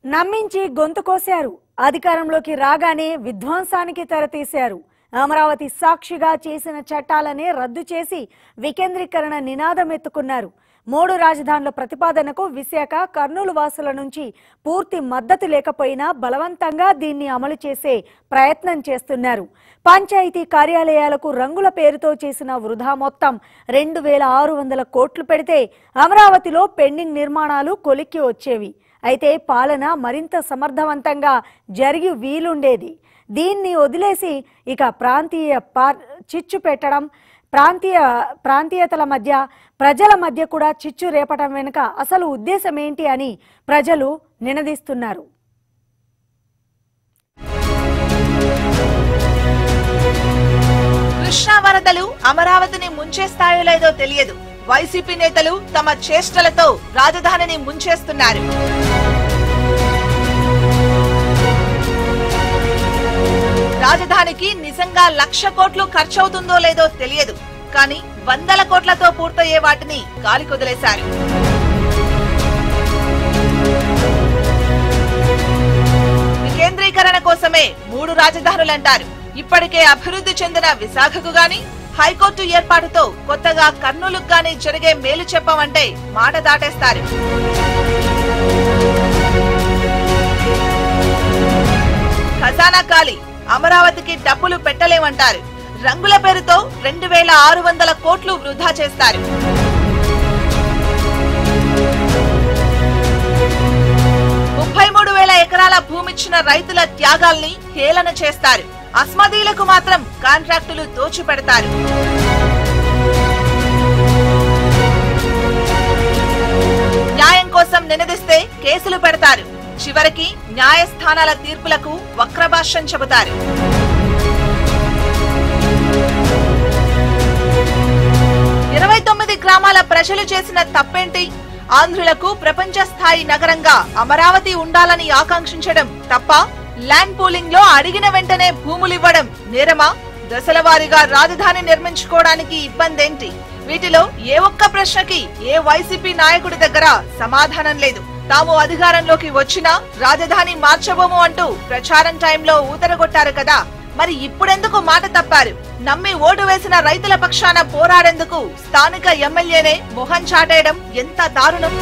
నమ్మించి గొంతు కోశారు అధికారంలోకి రాగానే విధ్వంసానికి తెరతీశారు అమరావతి సాక్షిగా చేసిన చట్టాలనే రద్దు చేసి వికేంద్రీకరణ నినాదం ఎత్తుకున్నారు మూడు రాజధానుల ప్రతిపాదనకు విశాఖ కర్నూలు వాసుల నుంచి పూర్తి మద్దతు లేకపోయినా బలవంతంగా దీన్ని అమలు చేసే ప్రయత్నం చేస్తున్నారు పంచాయతీ కార్యాలయాలకు రంగుల పేరుతో చేసిన వృధా మొత్తం రెండు వేల ఆరు వందల కోట్లు పెడితే అమరావతిలో పెండింగ్ నిర్మాణాలు కొలిక్కి వచ్చేవి అయితే పాలన మరింత సమర్థవంతంగా జరిగి వీలుండేది దీన్ని వదిలేసి ఇక ప్రాంతీయ పార్ చిచ్చు పెట్టడం ప్రాంతీయ ప్రాంతీయతల మధ్య ప్రజల మధ్య కూడా చిచ్చు రేపటం వెనుక అసలు ఉద్దేశం ఏంటి అని ప్రజలు నినదిస్తున్నారు కృష్ణా వరదలు అమరావతిని ముంచేస్తాయో లేదో తెలియదు వైసీపీ నేతలు తమ చేష్టలతో రాజధానిని ముంచేస్తున్నారు రాజధానికి నిజంగా లక్ష కోట్లు ఖర్చవుతుందో లేదో తెలియదు కానీ వందల కోట్లతో పూర్తయ్యే వాటిని గాలి కుదిలేశారు వికేంద్రీకరణ కోసమే మూడు రాజధానులంటారు ఇప్పటికే అభివృద్ధి చెందిన విశాఖకు గాని హైకోర్టు ఏర్పాటుతో కొత్తగా కర్నూలుకు గాని జరిగే మేలు చెప్పమంటే మాట దాటేస్తారు ఖజానా ఖాళీ అమరావతికి డబ్బులు పెట్టలేమంటారు రంగుల పేరుతో రెండు వేల ఆరు వందల కోట్లు వృధా చేస్తారు ముప్పై మూడు వేల ఎకరాల భూమిచ్చిన రైతుల త్యాగాల్ని హేళన చేస్తారు అస్మదీలకు మాత్రం కాంట్రాక్టులు దోచిపెడతారు న్యాయం కోసం నినదిస్తే కేసులు పెడతారు చివరికి న్యాయస్థానాల తీర్పులకు వక్రభాష్యం చెబుతారు ఇరవై తొమ్మిది గ్రామాల ప్రజలు చేసిన తప్పేంటి ఆంధ్రులకు ప్రపంచ స్థాయి నగరంగా అమరావతి ఉండాలని ఆకాంక్షించడం తప్ప ల్యాండ్ పూలింగ్ లో అడిగిన వెంటనే భూములివ్వడం నేరమా దశల వారీగా రాజధాని నిర్మించుకోవడానికి ఇబ్బందేంటి వీటిలో ఏ ఒక్క ప్రశ్నకి ఏ వైసీపీ నాయకుడి దగ్గర సమాధానం లేదు తాము అధికారంలోకి వచ్చినా రాజధాని మార్చబోము అంటూ ప్రచారం టైంలో ఊతరగొట్టారు కదా మరి ఇప్పుడెందుకు మాట తప్పారు నమ్మి ఓటు వేసిన రైతుల పక్షాన పోరాడేందుకు స్థానిక ఎమ్మెల్యేనే మొహం చాటేయడం ఎంత దారుణం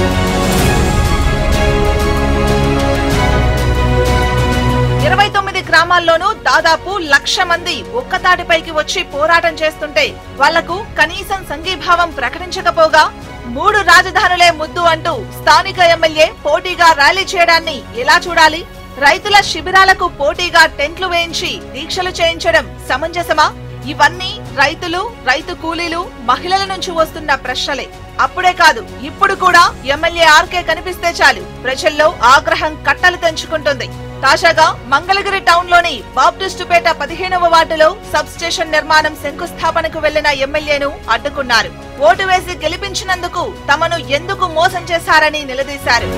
ఇరవై తొమ్మిది గ్రామాల్లోనూ దాదాపు లక్ష మంది ఒక్కతాటిపైకి వచ్చి పోరాటం చేస్తుంటే వాళ్లకు కనీసం సంఘీభావం ప్రకటించకపోగా మూడు రాజధానులే ముద్దు అంటూ స్థానిక ఎమ్మెల్యే పోటీగా ర్యాలీ చేయడాన్ని ఎలా చూడాలి రైతుల శిబిరాలకు పోటీగా టెంట్లు వేయించి దీక్షలు చేయించడం సమంజసమా ఇవన్నీ రైతులు రైతు కూలీలు మహిళల నుంచి వస్తున్న ప్రశ్నలే అప్పుడే కాదు ఇప్పుడు కూడా ఎమ్మెల్యే ఆర్కే కనిపిస్తే చాలు ప్రజల్లో ఆగ్రహం కట్టలు తెంచుకుంటుంది తాజాగా మంగళగిరి టౌన్ లోని బాప్టిస్టుపేట పదిహేనవ వార్డులో సబ్ స్టేషన్ నిర్మాణం శంకుస్థాపనకు వెళ్లిన ఎమ్మెల్యేను అడ్డుకున్నారు ఓటు వేసి గెలిపించినందుకు తమను ఎందుకు మోసం చేశారని నిలదీశారు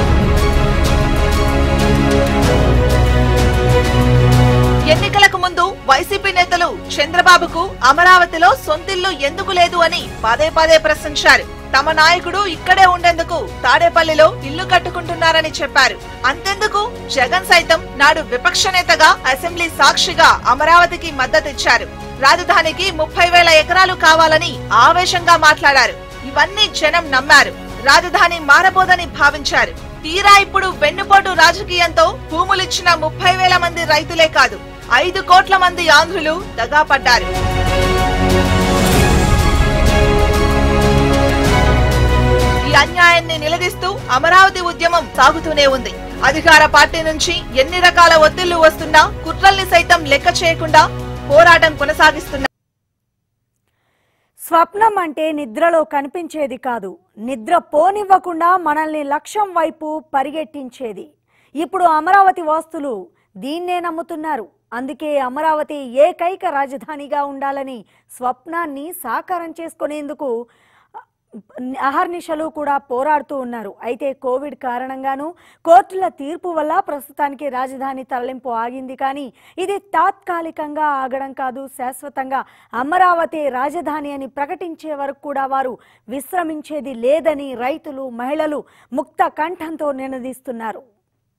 ఎన్నికలకు ముందు వైసీపీ నేతలు చంద్రబాబుకు అమరావతిలో సొంతిల్లు ఎందుకు లేదు అని పదే పదే ప్రశ్నించారు తమ నాయకుడు ఇక్కడే ఉండేందుకు తాడేపల్లిలో ఇల్లు కట్టుకుంటున్నారని చెప్పారు అంతెందుకు జగన్ సైతం నాడు విపక్ష నేతగా అసెంబ్లీ సాక్షిగా అమరావతికి మద్దతిచ్చారు రాజధానికి ముప్పై వేల ఎకరాలు కావాలని ఆవేశంగా మాట్లాడారు ఇవన్నీ జనం నమ్మారు రాజధాని మారబోదని భావించారు తీరా ఇప్పుడు వెన్నుపోటు రాజకీయంతో భూములిచ్చిన ముప్పై వేల మంది రైతులే కాదు ఐదు కోట్ల మంది ఆంధ్రులు దగాపడ్డారు ఈ అన్యాయాన్ని నిలదీస్తూ అమరావతి ఉద్యమం సాగుతూనే ఉంది అధికార పార్టీ నుంచి ఎన్ని రకాల ఒత్తిళ్లు వస్తున్నా కుట్రల్ని సైతం లెక్క చేయకుండా పోరాటం కొనసాగిస్తున్నారు స్వప్నం అంటే నిద్రలో కనిపించేది కాదు నిద్ర పోనివ్వకుండా మనల్ని లక్ష్యం వైపు పరిగెట్టించేది ఇప్పుడు అమరావతి వాస్తులు దీన్నే నమ్ముతున్నారు అందుకే అమరావతి ఏకైక రాజధానిగా ఉండాలని స్వప్నాన్ని సాకారం చేసుకునేందుకు అహర్నిశలు కూడా పోరాడుతూ ఉన్నారు అయితే కోవిడ్ కారణంగాను కోర్టుల తీర్పు వల్ల ప్రస్తుతానికి రాజధాని తరలింపు ఆగింది కానీ ఇది తాత్కాలికంగా ఆగడం కాదు శాశ్వతంగా అమరావతి రాజధాని అని ప్రకటించే వరకు కూడా వారు విశ్రమించేది లేదని రైతులు మహిళలు ముక్త కంఠంతో నినదిస్తున్నారు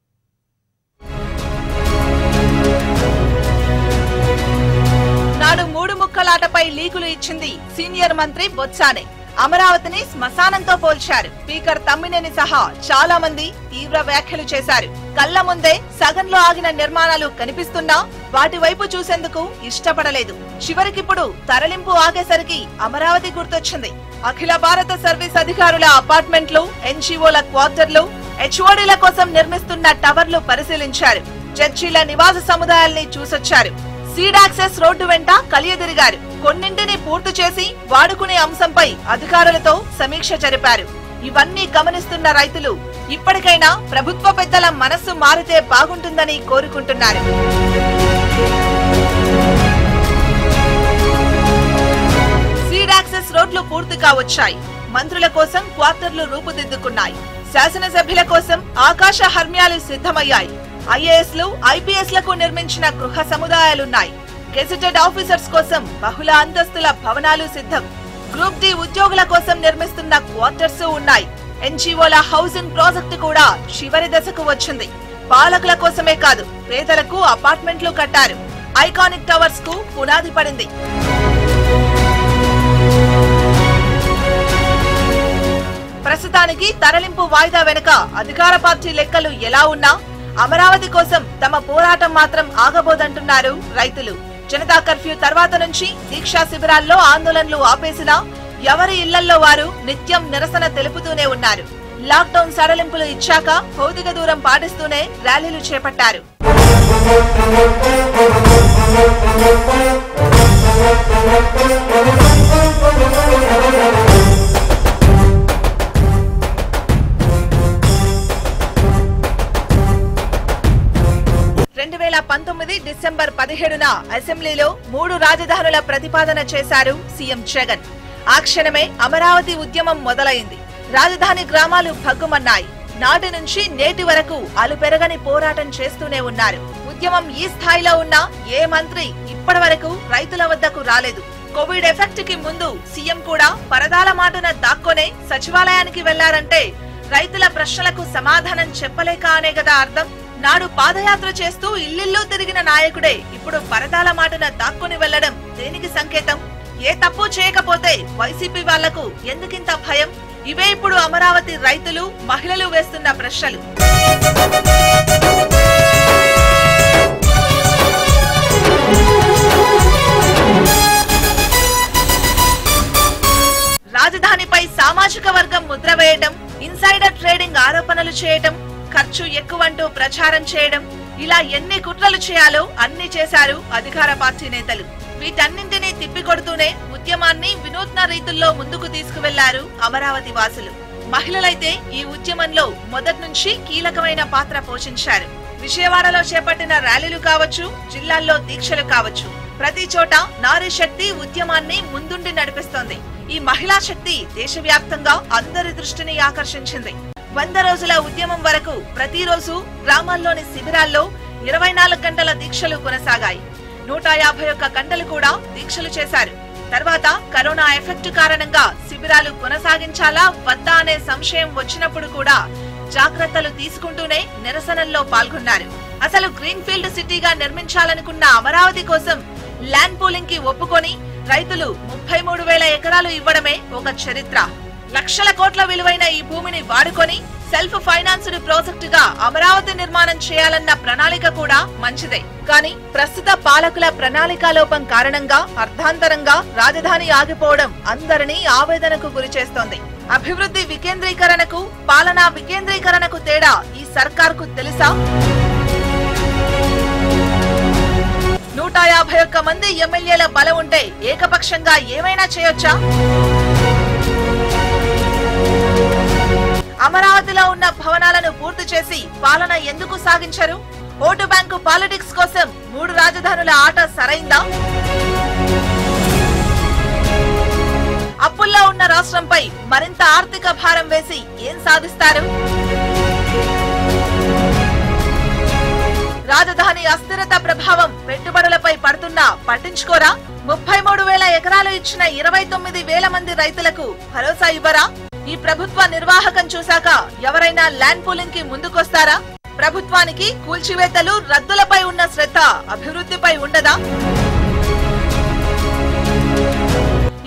నాడు మూడు ముక్కలాటపై లీకులు ఇచ్చింది సీనియర్ మంత్రి బొత్సానే అమరావతిని శ్మశానంతో పోల్చారు స్పీకర్ తమ్మినేని సహా చాలా మంది తీవ్ర వ్యాఖ్యలు చేశారు కళ్ల ముందే సగంలో ఆగిన నిర్మాణాలు కనిపిస్తున్నా వాటి వైపు చూసేందుకు ఇష్టపడలేదు చివరికిప్పుడు తరలింపు ఆగేసరికి అమరావతి గుర్తొచ్చింది అఖిల భారత సర్వీస్ అధికారుల అపార్ట్మెంట్లు ఎన్జీఓల క్వార్టర్లు హెచ్ఓడీల కోసం నిర్మిస్తున్న టవర్లు పరిశీలించారు జడ్జీల నివాస సముదాయాల్ని చూసొచ్చారు సీడ్ యాక్సెస్ రోడ్డు వెంట కలియదిరిగారు కొన్నింటిని పూర్తి చేసి వాడుకునే అంశంపై అధికారులతో సమీక్ష జరిపారు ఇవన్నీ గమనిస్తున్న రైతులు ఇప్పటికైనా ప్రభుత్వ పెద్దల మనస్సు మారితే బాగుంటుందని కోరుకుంటున్నారు సీడ్ యాక్సెస్ రోడ్లు పూర్తిగా వచ్చాయి మంత్రుల కోసం క్వార్టర్లు రూపుదిద్దుకున్నాయి శాసనసభ్యుల కోసం ఆకాశ హర్మ్యాలు సిద్ధమయ్యాయి ఐఏఎస్ లు ఐపీఎస్ లకు నిర్మించిన గృహ సముదాయాలున్నాయి గెజిటెడ్ ఆఫీసర్స్ కోసం బహుళ అంతస్తుల భవనాలు సిద్ధం గ్రూప్ డి ఉద్యోగుల కోసం నిర్మిస్తున్న క్వార్టర్స్ ఉన్నాయి ఎన్జీఓల హౌసింగ్ ప్రాజెక్టు కూడా చివరి దశకు వచ్చింది పాలకుల కోసమే కాదు పేదలకు అపార్ట్మెంట్లు కట్టారు ఐకానిక్ టవర్స్ కు పునాది పడింది ప్రస్తుతానికి తరలింపు వాయిదా వెనుక అధికార పార్టీ లెక్కలు ఎలా ఉన్నా అమరావతి కోసం తమ పోరాటం మాత్రం ఆగబోదంటున్నారు రైతులు జనతా కర్ఫ్యూ తర్వాత నుంచి దీక్షా శిబిరాల్లో ఆందోళనలు ఆపేసినా ఎవరి ఇళ్లల్లో వారు నిత్యం నిరసన తెలుపుతూనే ఉన్నారు లాక్డౌన్ సడలింపులు ఇచ్చాక భౌతిక దూరం పాటిస్తూనే ర్యాలీలు చేపట్టారు రెండు వేల పంతొమ్మిది డిసెంబర్ పదిహేడున అసెంబ్లీలో మూడు రాజధానుల ప్రతిపాదన చేశారు సీఎం జగన్ ఆ క్షణమే అమరావతి ఉద్యమం మొదలైంది రాజధాని గ్రామాలు భగ్గుమన్నాయి నాటి నుంచి నేటి వరకు అలుపెరగని పోరాటం చేస్తూనే ఉన్నారు ఉద్యమం ఈ స్థాయిలో ఉన్న ఏ మంత్రి ఇప్పటి వరకు రైతుల వద్దకు రాలేదు కోవిడ్ ఎఫెక్ట్ కి ముందు సీఎం కూడా పరదాల మాటన దాక్కొనే సచివాలయానికి వెళ్లారంటే రైతుల ప్రశ్నలకు సమాధానం చెప్పలేక అనే కదా అర్థం నాడు పాదయాత్ర చేస్తూ ఇల్లిల్లు తిరిగిన నాయకుడే ఇప్పుడు పరదాల మాటన దాక్కుని వెళ్లడం దేనికి సంకేతం ఏ తప్పు చేయకపోతే వైసీపీ వాళ్లకు ఎందుకింత భయం ఇవే ఇప్పుడు అమరావతి రైతులు మహిళలు వేస్తున్న ప్రశ్నలు రాజధానిపై సామాజిక వర్గం ముద్ర వేయటం ఇన్సైడర్ ట్రేడింగ్ ఆరోపణలు చేయటం ఖర్చు ఎక్కువంటూ ప్రచారం చేయడం ఇలా ఎన్ని కుట్రలు చేయాలో అన్ని చేశారు అధికార పార్టీ నేతలు వీటన్నింటినీ తిప్పికొడుతూనే ఉద్యమాన్ని వినూత్న రీతుల్లో ముందుకు తీసుకువెళ్లారు అమరావతి వాసులు మహిళలైతే ఈ ఉద్యమంలో మొదటి నుంచి కీలకమైన పాత్ర పోషించారు విజయవాడలో చేపట్టిన ర్యాలీలు కావచ్చు జిల్లాల్లో దీక్షలు కావచ్చు ప్రతి చోట నారీ శక్తి ఉద్యమాన్ని ముందుండి నడిపిస్తోంది ఈ మహిళా శక్తి దేశవ్యాప్తంగా అందరి దృష్టిని ఆకర్షించింది వంద రోజుల ఉద్యమం వరకు ప్రతిరోజు గ్రామాల్లోని శిబిరాల్లో ఇరవై నాలుగు గంటల దీక్షలు కొనసాగాయి నూట యాభై ఒక్క గంటలు కూడా దీక్షలు చేశారు తర్వాత కరోనా ఎఫెక్ట్ కారణంగా శిబిరాలు కొనసాగించాలా వద్దా అనే సంశయం వచ్చినప్పుడు కూడా జాగ్రత్తలు తీసుకుంటూనే నిరసనల్లో పాల్గొన్నారు అసలు గ్రీన్ ఫీల్డ్ సిటీగా నిర్మించాలనుకున్న అమరావతి కోసం ల్యాండ్ పూలింగ్ కి ఒప్పుకొని రైతులు ముప్పై మూడు వేల ఎకరాలు ఇవ్వడమే ఒక చరిత్ర లక్షల కోట్ల విలువైన ఈ భూమిని వాడుకొని సెల్ఫ్ ఫైనాన్స్డ్ ప్రాజెక్టు గా అమరావతి నిర్మాణం చేయాలన్న ప్రణాళిక కూడా మంచిదే కానీ ప్రస్తుత పాలకుల ప్రణాళికా లోపం కారణంగా అర్ధాంతరంగా రాజధాని ఆగిపోవడం అందరినీ ఆవేదనకు గురిచేస్తోంది అభివృద్ధి వికేంద్రీకరణకు పాలనా వికేంద్రీకరణకు తేడా ఈ సర్కార్కు తెలుసా నూట యాభై ఒక్క మంది ఎమ్మెల్యేల బలం ఉంటే ఏకపక్షంగా ఏమైనా చేయొచ్చా అమరావతిలో ఉన్న భవనాలను పూర్తి చేసి పాలన ఎందుకు సాగించరు ఓటు బ్యాంకు పాలిటిక్స్ కోసం మూడు రాజధానుల ఆట సరైందా అప్పుల్లో ఉన్న రాష్ట్రంపై మరింత ఆర్థిక భారం వేసి ఏం సాధిస్తారు రాజధాని అస్థిరత ప్రభావం పెట్టుబడులపై పడుతున్నా పట్టించుకోరా ముప్పై మూడు వేల ఎకరాలు ఇచ్చిన ఇరవై తొమ్మిది వేల మంది రైతులకు భరోసా ఇవ్వరా ఈ ప్రభుత్వ నిర్వాహకం చూశాక ఎవరైనా ల్యాండ్ పూలింగ్ కి ముందుకొస్తారా ప్రభుత్వానికి కూల్చివేతలు రద్దులపై ఉన్న శ్రద్ధ అభివృద్ధిపై ఉండదా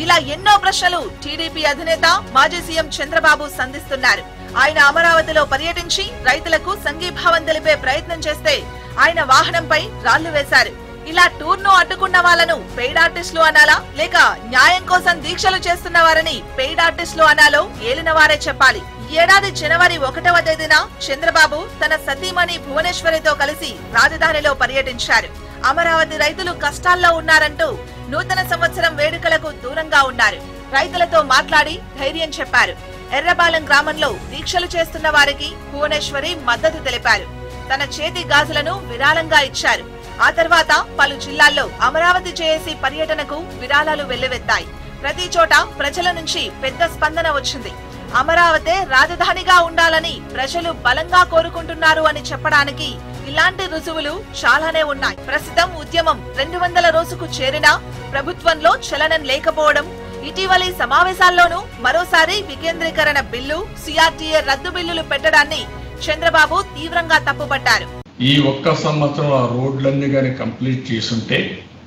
ఇలా ఎన్నో ప్రశ్నలు టీడీపీ అధినేత మాజీ సీఎం చంద్రబాబు సంధిస్తున్నారు ఆయన అమరావతిలో పర్యటించి రైతులకు సంఘీభావం తెలిపే ప్రయత్నం చేస్తే ఆయన వాహనంపై రాళ్లు వేశారు ఇలా టూర్ ను అడ్డుకున్న వాళ్ళను పెయిడ్ ఆర్టిస్టులు అనాలా లేక న్యాయం కోసం దీక్షలు చేస్తున్న వారని పెయిడ్ ఆర్టిస్టులు అనాలో ఏలిన వారే చెప్పాలి ఈ ఏడాది జనవరి ఒకటవ తేదీన చంద్రబాబు తన సతీమణి భువనేశ్వరితో కలిసి రాజధానిలో పర్యటించారు అమరావతి రైతులు కష్టాల్లో ఉన్నారంటూ నూతన సంవత్సరం వేడుకలకు దూరంగా ఉన్నారు రైతులతో మాట్లాడి ధైర్యం చెప్పారు ఎర్రబాలెం గ్రామంలో దీక్షలు చేస్తున్న వారికి భువనేశ్వరి మద్దతు తెలిపారు తన చేతి గాజులను విరాళంగా ఇచ్చారు ఆ తర్వాత పలు జిల్లాల్లో అమరావతి జేఏసీ పర్యటనకు విరాళాలు వెల్లువెత్తాయి ప్రతి చోట ప్రజల నుంచి పెద్ద స్పందన వచ్చింది అమరావతే రాజధానిగా ఉండాలని ప్రజలు బలంగా కోరుకుంటున్నారు అని చెప్పడానికి ఇలాంటి రుజువులు చాలానే ఉన్నాయి ప్రస్తుతం ఉద్యమం రెండు వందల రోజుకు చేరినా ప్రభుత్వంలో చలనం లేకపోవడం ఇటీవలి సమావేశాల్లోనూ మరోసారి వికేంద్రీకరణ బిల్లు సిఆర్టీఏ రద్దు బిల్లులు పెట్టడాన్ని చంద్రబాబు తీవ్రంగా తప్పుపట్టారు ఈ ఒక్క సంవత్సరం ఆ రోడ్లన్నీ కానీ కంప్లీట్ చేసుంటే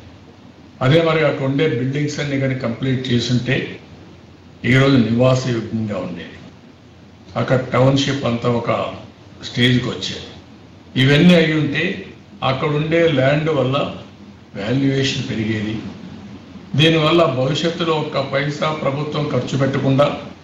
అదే మరి అక్కడ ఉండే బిల్డింగ్స్ అన్ని కానీ కంప్లీట్ చేసుంటే ఈరోజు నివాసయోగ్యంగా ఉండేది అక్కడ టౌన్షిప్ అంతా ఒక స్టేజ్కి వచ్చేది ఇవన్నీ అయి ఉంటే అక్కడ ఉండే ల్యాండ్ వల్ల వాల్యుయేషన్ పెరిగేది దీనివల్ల భవిష్యత్తులో ఒక్క పైసా ప్రభుత్వం ఖర్చు పెట్టకుండా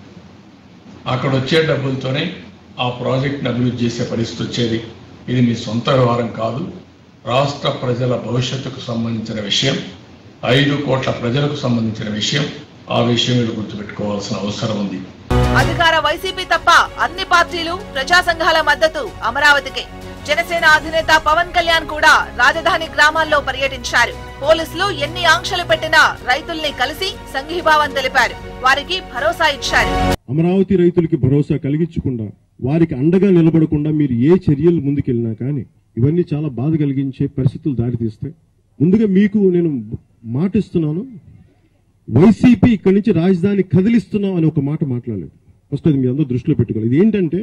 అక్కడ వచ్చే డబ్బులతోనే ఆ ప్రాజెక్ట్ని అభివృద్ధి చేసే పరిస్థితి వచ్చేది ఇది మీ సొంత వ్యవహారం కాదు రాష్ట్ర ప్రజల భవిష్యత్తుకు సంబంధించిన విషయం ఐదు కోట్ల ప్రజలకు సంబంధించిన విషయం ఆ విషయం మీరు గుర్తుపెట్టుకోవాల్సిన అవసరం ఉంది అధికార వైసీపీ తప్ప అన్ని పార్టీలు ప్రజా సంఘాల మద్దతు అమరావతికే జనసేన అధినేత పవన్ కళ్యాణ్ కూడా రాజధాని గ్రామాల్లో పర్యటించారు పోలీసులు ఎన్ని ఆంక్షలు పెట్టినా రైతుల్ని కలిసి సంఘీభావం తెలిపారు వారికి భరోసా ఇచ్చారు అమరావతి రైతులకి భరోసా కలిగించకుండా వారికి అండగా నిలబడకుండా మీరు ఏ చర్యలు ముందుకెళ్ళినా కానీ ఇవన్నీ చాలా బాధ కలిగించే పరిస్థితులు దారితీస్తాయి ముందుగా మీకు నేను మాటిస్తున్నాను వైసీపీ ఇక్కడి నుంచి రాజధాని కదిలిస్తున్నాం అని ఒక మాట మాట్లాడలేదు ఫస్ట్ అది మీ అందరూ దృష్టిలో పెట్టుకోవాలి ఇది ఏంటంటే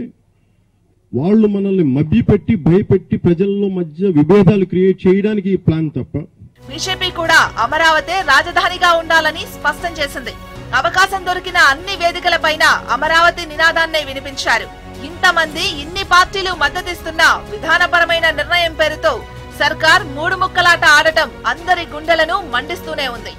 వాళ్ళు మనల్ని మభ్యపెట్టి భయపెట్టి ప్రజల్లో మధ్య విభేదాలు క్రియేట్ చేయడానికి ఈ ప్లాన్ తప్ప బీజేపీ కూడా అమరావతి రాజధానిగా ఉండాలని స్పష్టం చేసింది అవకాశం దొరికిన అన్ని వేదికలపైన అమరావతి నినాదాన్నే వినిపించారు ఇంతమంది ఇన్ని పార్టీలు మద్దతిస్తున్న విధానపరమైన నిర్ణయం పేరుతో సర్కార్ మూడు ముక్కలాట ఆడటం అందరి గుండెలను మండిస్తూనే ఉంది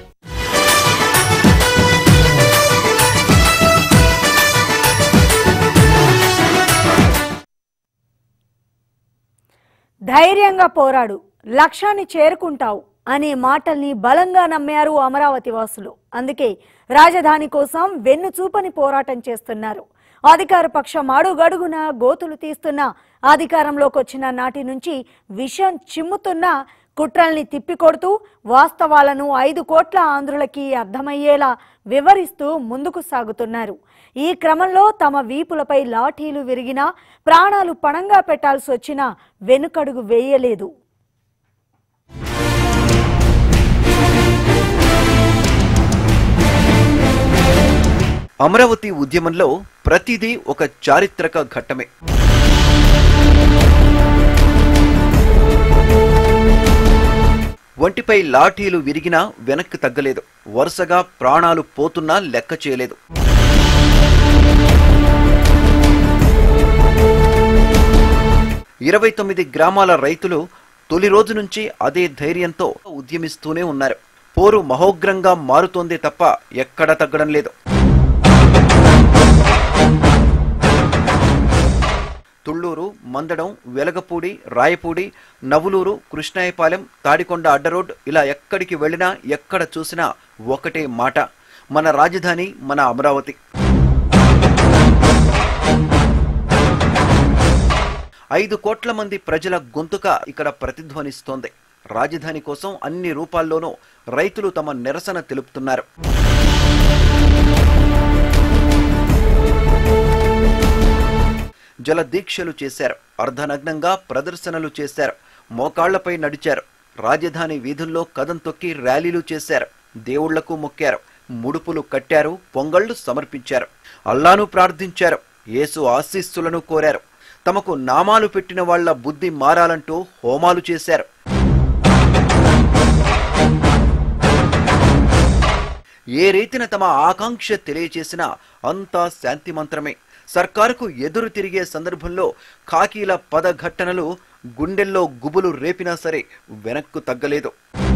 ధైర్యంగా పోరాడు లక్ష్యాన్ని చేరుకుంటావు అనే మాటల్ని బలంగా నమ్మారు అమరావతి వాసులు అందుకే రాజధాని కోసం వెన్ను చూపని పోరాటం చేస్తున్నారు అధికార పక్షం అడుగడుగున గోతులు తీస్తున్న అధికారంలోకి వచ్చిన నాటి నుంచి విషం చిమ్ముతున్న కుట్రల్ని తిప్పికొడుతూ వాస్తవాలను ఐదు కోట్ల ఆంధ్రులకి అర్థమయ్యేలా వివరిస్తూ ముందుకు సాగుతున్నారు ఈ క్రమంలో తమ వీపులపై లాఠీలు విరిగినా ప్రాణాలు పణంగా పెట్టాల్సి వచ్చినా వెనుకడుగు వేయలేదు అమరావతి ఉద్యమంలో ప్రతిదీ ఒక చారిత్రక ఘట్టమే ఒంటిపై లాఠీలు విరిగినా వెనక్కి తగ్గలేదు వరుసగా ప్రాణాలు పోతున్నా లెక్క చేయలేదు ఇరవై తొమ్మిది గ్రామాల రైతులు తొలి రోజు నుంచి అదే ధైర్యంతో ఉద్యమిస్తూనే ఉన్నారు పోరు మహోగ్రంగా మారుతోందే తప్ప ఎక్కడ తగ్గడం లేదు తుళ్ళూరు మందడం వెలగపూడి రాయపూడి నవులూరు కృష్ణాయపాలెం తాడికొండ అడ్డరోడ్ ఇలా ఎక్కడికి వెళ్ళినా ఎక్కడ చూసినా ఒకటే మాట మన రాజధాని మన అమరావతి ఐదు కోట్ల మంది ప్రజల గొంతుక ఇక్కడ ప్రతిధ్వనిస్తోంది రాజధాని కోసం అన్ని రూపాల్లోనూ రైతులు తమ నిరసన తెలుపుతున్నారు జల దీక్షలు చేశారు అర్ధనగ్నంగా ప్రదర్శనలు చేశారు మోకాళ్లపై నడిచారు రాజధాని వీధుల్లో కదం తొక్కి ర్యాలీలు చేశారు దేవుళ్లకు మొక్కారు ముడుపులు కట్టారు పొంగళ్లు సమర్పించారు అల్లాను ప్రార్థించారు యేసు ఆశీస్సులను కోరారు తమకు నామాలు పెట్టిన వాళ్ల బుద్ధి మారాలంటూ హోమాలు చేశారు ఏ రీతిన తమ ఆకాంక్ష తెలియచేసినా అంతా శాంతి మంత్రమే సర్కారుకు ఎదురు తిరిగే సందర్భంలో ఖాకీల పదఘట్టనలు గుండెల్లో గుబులు రేపినా సరే వెనక్కు తగ్గలేదు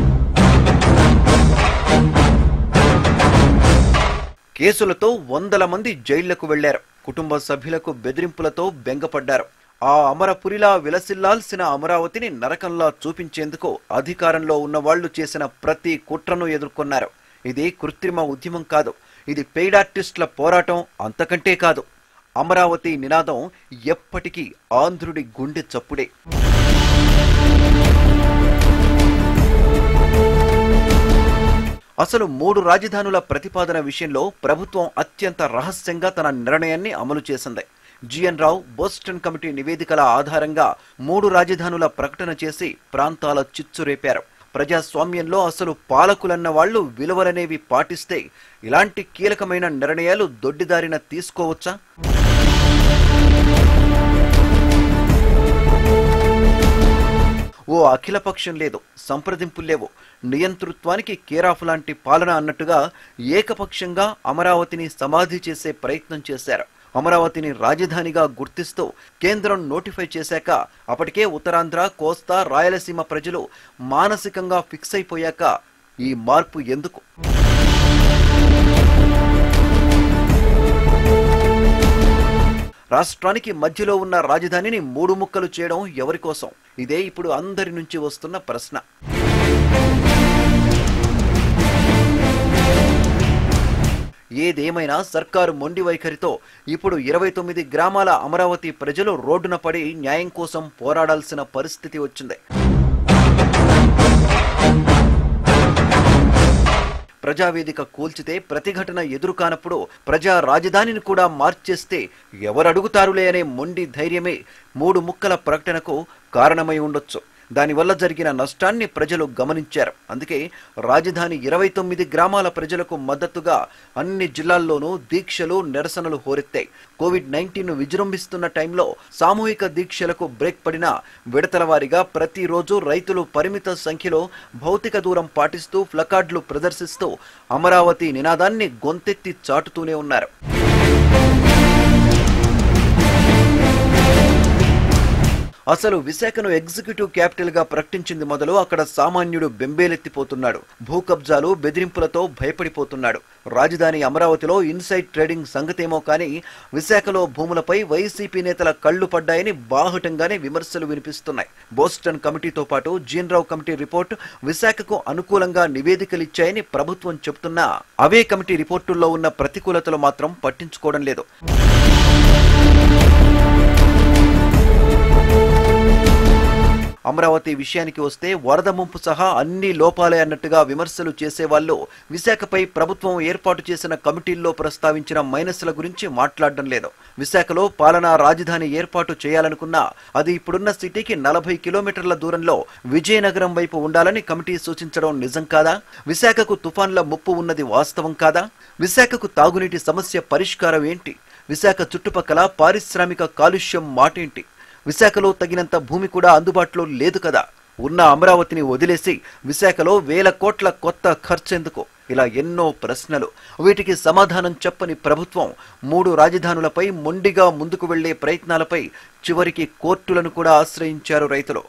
కేసులతో వందల మంది జైళ్లకు వెళ్లారు కుటుంబ సభ్యులకు బెదిరింపులతో బెంగపడ్డారు ఆ అమరపురిలా విలసిల్లాల్సిన అమరావతిని నరకంలా చూపించేందుకు అధికారంలో ఉన్న వాళ్లు చేసిన ప్రతి కుట్రను ఎదుర్కొన్నారు ఇది కృత్రిమ ఉద్యమం కాదు ఇది పెయిడ్ ఆర్టిస్టుల పోరాటం అంతకంటే కాదు అమరావతి నినాదం ఎప్పటికీ ఆంధ్రుడి గుండె చప్పుడే అసలు మూడు రాజధానుల ప్రతిపాదన విషయంలో ప్రభుత్వం అత్యంత రహస్యంగా తన నిర్ణయాన్ని అమలు చేసింది జిఎన్ రావు బోస్టన్ కమిటీ నివేదికల ఆధారంగా మూడు రాజధానుల ప్రకటన చేసి ప్రాంతాల చిచ్చు రేపారు ప్రజాస్వామ్యంలో అసలు పాలకులన్న వాళ్ళు విలువలనేవి పాటిస్తే ఇలాంటి కీలకమైన నిర్ణయాలు దొడ్డిదారిన తీసుకోవచ్చా ఓ అఖిలపక్షం లేదు సంప్రదింపులు లేవు నియంతృత్వానికి కేరాఫ్ లాంటి పాలన అన్నట్టుగా ఏకపక్షంగా అమరావతిని సమాధి చేసే ప్రయత్నం చేశారు అమరావతిని రాజధానిగా గుర్తిస్తూ కేంద్రం నోటిఫై చేశాక అప్పటికే ఉత్తరాంధ్ర కోస్తా రాయలసీమ ప్రజలు మానసికంగా ఫిక్స్ అయిపోయాక ఈ మార్పు ఎందుకు రాష్ట్రానికి మధ్యలో ఉన్న రాజధానిని మూడు ముక్కలు చేయడం ఎవరి కోసం ఇదే ఇప్పుడు అందరి నుంచి వస్తున్న ప్రశ్న ఏదేమైనా సర్కారు మొండి వైఖరితో ఇప్పుడు ఇరవై తొమ్మిది గ్రామాల అమరావతి ప్రజలు రోడ్డున పడి న్యాయం కోసం పోరాడాల్సిన పరిస్థితి వచ్చింది ప్రజావేదిక కూల్చితే ప్రతిఘటన ఎదురు కానప్పుడు ప్రజా రాజధానిని కూడా మార్చేస్తే ఎవరడుగుతారులే అనే మొండి ధైర్యమే మూడు ముక్కల ప్రకటనకు కారణమై ఉండొచ్చు దానివల్ల జరిగిన నష్టాన్ని ప్రజలు గమనించారు అందుకే రాజధాని ఇరవై తొమ్మిది గ్రామాల ప్రజలకు మద్దతుగా అన్ని జిల్లాల్లోనూ దీక్షలు నిరసనలు హోరెత్తాయి కోవిడ్ నైన్టీన్ విజృంభిస్తున్న టైంలో సామూహిక దీక్షలకు బ్రేక్ పడిన విడతల వారీగా ప్రతిరోజు రైతులు పరిమిత సంఖ్యలో భౌతిక దూరం పాటిస్తూ ప్లకార్డులు ప్రదర్శిస్తూ అమరావతి నినాదాన్ని గొంతెత్తి చాటుతూనే ఉన్నారు అసలు విశాఖను ఎగ్జిక్యూటివ్ క్యాపిటల్ గా ప్రకటించింది మొదలు అక్కడ సామాన్యుడు బెంబేలెత్తిపోతున్నాడు భూ కబ్జాలు బెదిరింపులతో భయపడిపోతున్నాడు రాజధాని అమరావతిలో ఇన్సైడ్ ట్రేడింగ్ సంగతేమో కానీ విశాఖలో భూములపై వైసీపీ నేతల కళ్లు పడ్డాయని బాహటంగానే విమర్శలు వినిపిస్తున్నాయి బోస్టన్ కమిటీతో పాటు జీన్రావు కమిటీ రిపోర్టు విశాఖకు అనుకూలంగా నివేదికలిచ్చాయని ప్రభుత్వం చెబుతున్నా అవే కమిటీ రిపోర్టుల్లో ఉన్న ప్రతికూలతలు మాత్రం పట్టించుకోవడం లేదు అమరావతి విషయానికి వస్తే వరద ముంపు సహా అన్ని లోపాలే అన్నట్టుగా విమర్శలు చేసేవాళ్ళు విశాఖపై ప్రభుత్వం ఏర్పాటు చేసిన కమిటీల్లో ప్రస్తావించిన మైనస్ల గురించి మాట్లాడడం లేదు విశాఖలో పాలనా రాజధాని ఏర్పాటు చేయాలనుకున్నా అది ఇప్పుడున్న సిటీకి నలభై కిలోమీటర్ల దూరంలో విజయనగరం వైపు ఉండాలని కమిటీ సూచించడం నిజం కాదా విశాఖకు తుఫాన్ల ముప్పు ఉన్నది వాస్తవం కాదా విశాఖకు తాగునీటి సమస్య పరిష్కారం ఏంటి విశాఖ చుట్టుపక్కల పారిశ్రామిక కాలుష్యం మాటేంటి విశాఖలో తగినంత భూమి కూడా అందుబాటులో లేదు కదా ఉన్న అమరావతిని వదిలేసి విశాఖలో వేల కోట్ల కొత్త ఖర్చెందుకు ఇలా ఎన్నో ప్రశ్నలు వీటికి సమాధానం చెప్పని ప్రభుత్వం మూడు రాజధానులపై మొండిగా ముందుకు వెళ్లే ప్రయత్నాలపై చివరికి కోర్టులను కూడా ఆశ్రయించారు రైతులు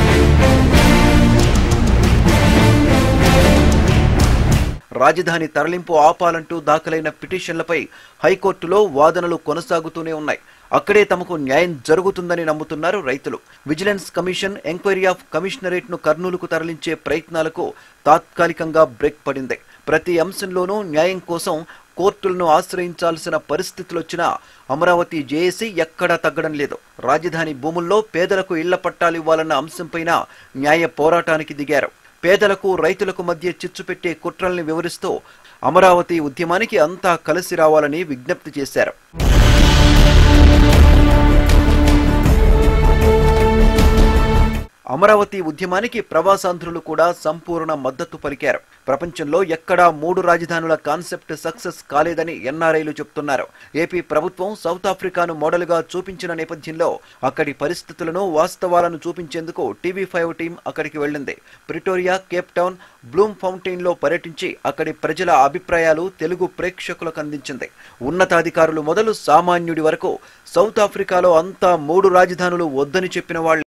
రాజధాని తరలింపు ఆపాలంటూ దాఖలైన పిటిషన్లపై హైకోర్టులో వాదనలు కొనసాగుతూనే ఉన్నాయి అక్కడే తమకు న్యాయం జరుగుతుందని నమ్ముతున్నారు రైతులు vigilance commission enquiry of commissionerate ను కర్నూలుకు తరలించే ప్రయత్నాలకు తాత్కాలికంగా బ్రేక్ పడింది ప్రతి అంశంలోనూ న్యాయం కోసం కోర్టులను ఆశ్రయించాల్సిన పరిస్థితులొచ్చినా అమరావతి జేఏసీ ఎక్కడా తగ్గడం లేదు రాజధాని భూముల్లో పేదలకు ఇళ్ల పట్టాలివ్వాలన్న అంశంపైన న్యాయ పోరాటానికి దిగారు పేదలకు రైతులకు మధ్య చిచ్చు పెట్టే కుట్రల్ని వివరిస్తూ అమరావతి ఉద్యమానికి అంతా కలిసి రావాలని విజ్ఞప్తి చేశారు అమరావతి ఉద్యమానికి ప్రవాసాంధ్రులు కూడా సంపూర్ణ మద్దతు పలికారు ప్రపంచంలో ఎక్కడా మూడు రాజధానుల కాన్సెప్ట్ సక్సెస్ కాలేదని ఎన్ఆర్ఐలు చెప్తున్నారు ఏపీ ప్రభుత్వం సౌత్ ఆఫ్రికాను మోడల్గా చూపించిన నేపథ్యంలో అక్కడి పరిస్థితులను వాస్తవాలను చూపించేందుకు టీవీ ఫైవ్ టీం అక్కడికి వెళ్ళింది Pretoria Cape Town Bloemfontein లో పర్యటించి అక్కడి ప్రజల అభిప్రాయాలు తెలుగు ప్రేక్షకులకు అందించింది ఉన్నతాధికారులు మొదలు సామాన్యుడి వరకు సౌత్ ఆఫ్రికాలో అంతా మూడు రాజధానులు వద్దని చెప్పిన వాళ్ళు